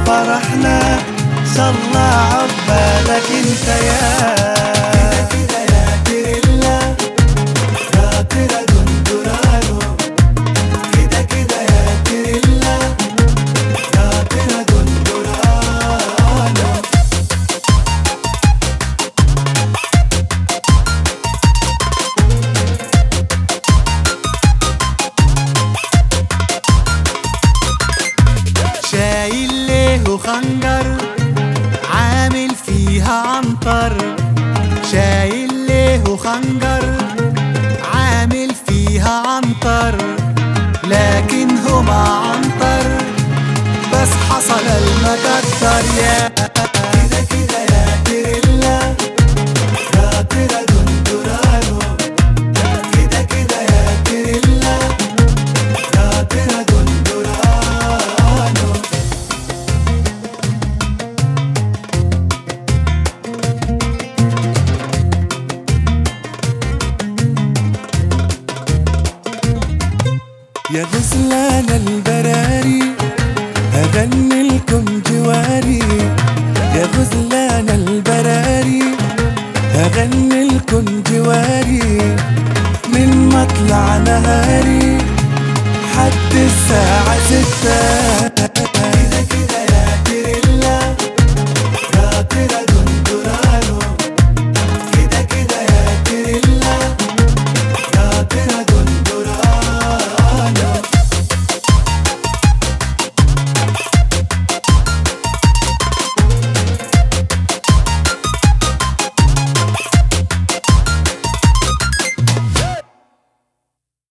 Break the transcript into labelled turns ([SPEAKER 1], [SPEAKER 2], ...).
[SPEAKER 1] فرحنا صلى عقبالك انت يا كده يا تريلا يا ترى دندرانو كده كده يا تريلا يا ترى دندرانو شايل له خنجر عامل فيها عنتر شايل له خنجر عامل فيها عنتر لكن هو ما عنتر بس حصل المقدر يا كده كده يا تريلا يا ترى دندرانو كده كده يا تريلا يا ترى دندرانو يا غزلان البراري أغني لكم جواري يا غزلان البراري أغني لكم جواري من مطلع نهاري حد الساعة ستة